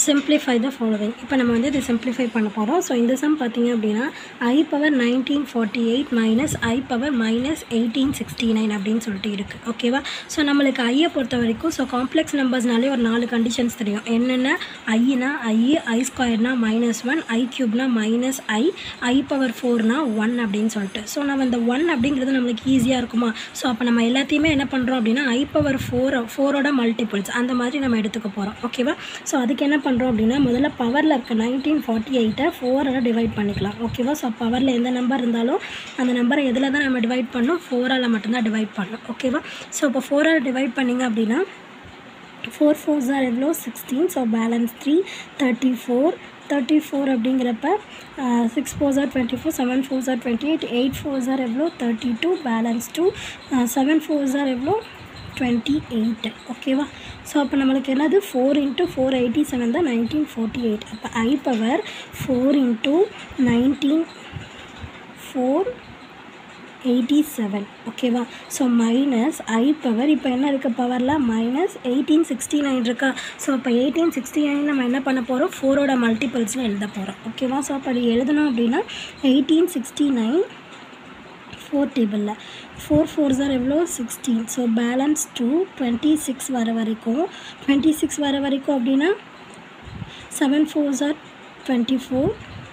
simplify the following இப்போ நம்ம வந்து இதை சிம்ப்ளிஃபை பண்ண போகிறோம் ஸோ இந்த சம் பார்த்தீங்க அப்படின்னா ஐ power nineteen forty eight minus ஐ power minus eighteen sixty nine அப்படின்னு சொல்லிட்டு இருக்குது ஓகேவா ஸோ நம்மளுக்கு ஐயை பொறுத்த வரைக்கும் ஸோ காம்ப்ளெக்ஸ் நம்பர்ஸ்னாலே ஒரு நாலு கண்டிஷன்ஸ் தெரியும் என்னென்ன ஐனா ஐ ஐ ஸ்கொயர்னா மைனஸ் ஒன் ஐ க்யூப்னா மைனஸ் ஐ ஐ பவர் ஃபோர்னா ஒன் அப்படின்னு சொல்லிட்டு ஸோ நம்ம இந்த ஒன் அப்படிங்கிறது நம்மளுக்கு ஈஸியாக இருக்குமா ஸோ அப்போ நம்ம எல்லாத்தையுமே என்ன பண்ணுறோம் அப்படின்னா ஐ பவர் ஃபோர் ஃபோரோட மல்டிபிள்ஸ் அந்த மாதிரி நம்ம எடுத்துக்க போகிறோம் ஓகேவா ஸோ அதுக்கு என்ன பண்ணுறோம் அப்படின்னா முதல்ல பவரில் இருக்க நைன்டீன் ஃபார்ட்டி எயிட்டை ஃபோரால் டிவைட் பண்ணிக்கலாம் ஓகேவா ஸோ பவரில் எந்த நம்பர் இருந்தாலும் அந்த நம்பரை எதில் தான் நம்ம டிவைட் பண்ணோம் ஃபோரால் மட்டும்தான் டிவைட் பண்ணோம் ஓகேவா ஸோ இப்போ ஃபோரால் டிவைட் பண்ணிங்க அப்படின்னா ஃபோர் ஃபோர் ஜார் எவ்வளோ sixteen so balance three thirty four thirty four அப்படிங்கிறப்ப சிக்ஸ் ஃபோர் ஜார் டுவெண்ட்டி ஃபோர் செவன் ஃபோர் ஜார் டுவெண்ட்டி எயிட் எயிட் ஃபோர் ஜார் எவ்வளோ thirty two balance two seven four ஜார் எவ்வளோ டுவெண்ட்டி எயிட் ஓகேவா ஸோ அப்போ நம்மளுக்கு என்னது four into four eighty seven தான் நைன்டீன் ஃபார்ட்டி எயிட் அப்போ i power four into nineteen four eighty seven ஓகேவா ஸோ மைனஸ் ஐ பவர் இப்போ என்ன இருக்குது பவரில் மைனஸ் எயிட்டீன் சிக்ஸ்டி நைன் இருக்கா ஸோ அப்போ எயிட்டீன் சிக்ஸ்டி நைன் நம்ம என்ன பண்ண போகிறோம் ஃபோரோட மல்டிபிள்ஸில் எழுத போகிறோம் ஓகேவா ஸோ அப்போ அது எழுதணும் அப்படின்னா எயிட்டீன் சிக்ஸ்டி நைன் ஃபோர் டேபிளில் ஃபோர் ஃபோர் ஜார் எவ்வளோ sixteen so balance two twenty six வர வரைக்கும் டுவெண்ட்டி சிக்ஸ் வர வரைக்கும் அப்படின்னா செவன் ஃபோர் ஜார் டுவெண்ட்டி ஃபோர்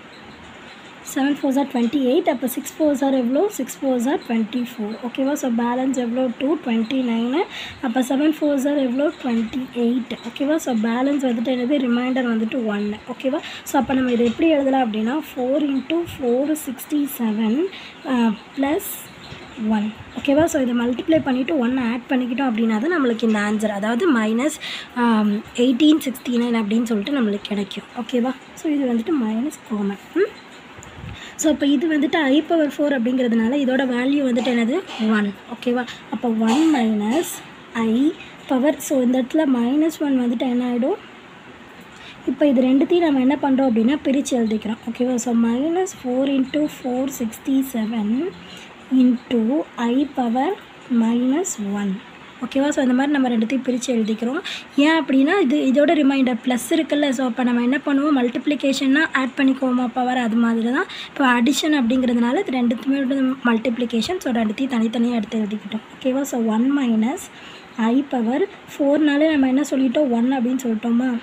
செவன் ஃபோர் ஜார் டுவெண்ட்டி எயிட் அப்போ சிக்ஸ் ஃபோர் ஜார் எவ்வளோ சிக்ஸ் ஃபோர் ஜார் டுவெண்ட்டி ஃபோர் ஓகேவா ஸோ பேலன்ஸ் எவ்வளோ டூ டுவெண்ட்டி நைனு அப்போ செவன் ஃபோர் ஜார் எவ்வளோ டுவெண்ட்டி எயிட் ஓகேவா ஸோ பேலன்ஸ் வந்துட்டு என்னது ரிமைண்டர் வந்துட்டு ஒன்று ஓகேவா ஸோ அப்போ நம்ம இதை எப்படி எழுதலாம் அப்படின்னா four into four sixty seven plus one ஓகேவா ஸோ இதை மல்டிப்ளை பண்ணிவிட்டு ஒன்று ஆட் பண்ணிக்கிட்டோம் அப்படின்னா தான் நம்மளுக்கு இந்த ஆன்சர் அதாவது மைனஸ் எயிட்டீன் சிக்ஸ்டி நைன் அப்படின்னு சொல்லிட்டு நம்மளுக்கு கிடைக்கும் ஓகேவா ஸோ இது வந்துட்டு மைனஸ் காமன் ஸோ அப்போ இது வந்துட்டு ஐ பவர் ஃபோர் அப்படிங்கிறதுனால இதோட வேல்யூ வந்துட்டு என்னது ஒன் ஓகேவா அப்போ ஒன் மைனஸ் ஐ பவர் ஸோ இந்த இடத்துல மைனஸ் ஒன் வந்துட்டு என்ன ஆகிடும் இப்போ இது ரெண்டுத்தையும் நம்ம என்ன பண்ணுறோம் அப்படின்னா பிரித்து எழுதிக்கிறோம் ஓகேவா so minus four into four sixty seven into i power minus one ஓகேவா ஸோ இந்த மாதிரி நம்ம ரெண்டுத்தையும் பிரித்து எழுதிக்கிறோம் ஏன் அப்படின்னா இது இதோட ரிமைண்டர் ப்ளஸ் இருக்குல்ல ஸோ அப்போ நம்ம என்ன பண்ணுவோம் மல்டிப்ளிகேஷன்னா ஆட் பண்ணிக்குவோமா பவர் அது மாதிரி தான் இப்போ அடிஷன் அப்படிங்கிறதுனால இது ரெண்டுத்துமே மல்டிப்ளிகேஷன் ஸோ ரெண்டுத்தையும் தனித்தனியாக எடுத்து எழுதிக்கிட்டோம் ஓகேவா ஸோ ஒன் மைனஸ் ஐ பவர் ஃபோர்னாலே நம்ம என்ன சொல்லிட்டோம் ஒன் அப்படின்னு சொல்லிட்டோமா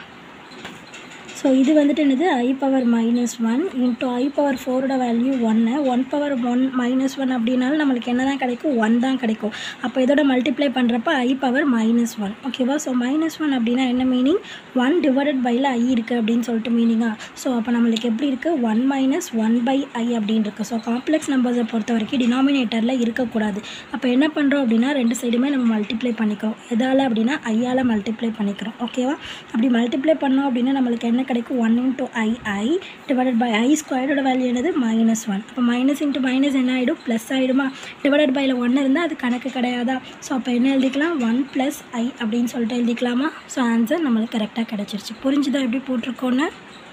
ஸோ இது வந்துட்டு என்னது i power minus one into i power ஃபோரோட வேல்யூ ஒன்று one power one minus one அப்படின்னாலும் நம்மளுக்கு என்ன தான் கிடைக்கும் ஒன் தான் கிடைக்கும் அப்போ இதோட மல்டிப்ளை பண்ணுறப்ப ஐ பவர் மைனஸ் ஒன் ஓகேவா ஸோ மைனஸ் ஒன் அப்படின்னா என்ன மீனிங் ஒன் டிவைடட் பையில் ஐ இருக்குது அப்படின்னு சொல்லிட்டு மீனிங்கா ஸோ அப்போ நம்மளுக்கு எப்படி இருக்குது one minus one by i அப்படின்னு இருக்குது ஸோ காம்ப்ளெக்ஸ் நம்பர்ஸை பொறுத்த வரைக்கும் டினாமினேட்டரில் இருக்கக்கூடாது அப்போ என்ன பண்ணுறோம் அப்படின்னா ரெண்டு சைடுமே நம்ம மல்டிப்ளை பண்ணிக்கிறோம் எதால் அப்படின்னா ஐயால் மல்டிப்ளை பண்ணிக்கிறோம் ஓகேவா அப்படி மல்டிப்ளை பண்ணோம் அப்படின்னா நம்மளுக்கு என்ன கிடைக்கும் one into i i divided by i ஸ்கொயரோட வேல்யூ என்னது மைனஸ் ஒன் அப்போ மைனஸ் இன்ட்டு மைனஸ் என்ன ஆகிடும் ப்ளஸ் ஆகிடுமா டிவைடட் பையில் ஒன்று இருந்தால் அது கணக்கு கிடையாதா ஸோ அப்போ என்ன எழுதிக்கலாம் ஒன் ப்ளஸ் ஐ அப்படின்னு சொல்லிட்டு எழுதிக்கலாமா ஸோ ஆன்சர் நம்மளுக்கு கரெக்டாக கிடச்சிருச்சு புரிஞ்சுதா எப்படி போட்டிருக்கோன்னு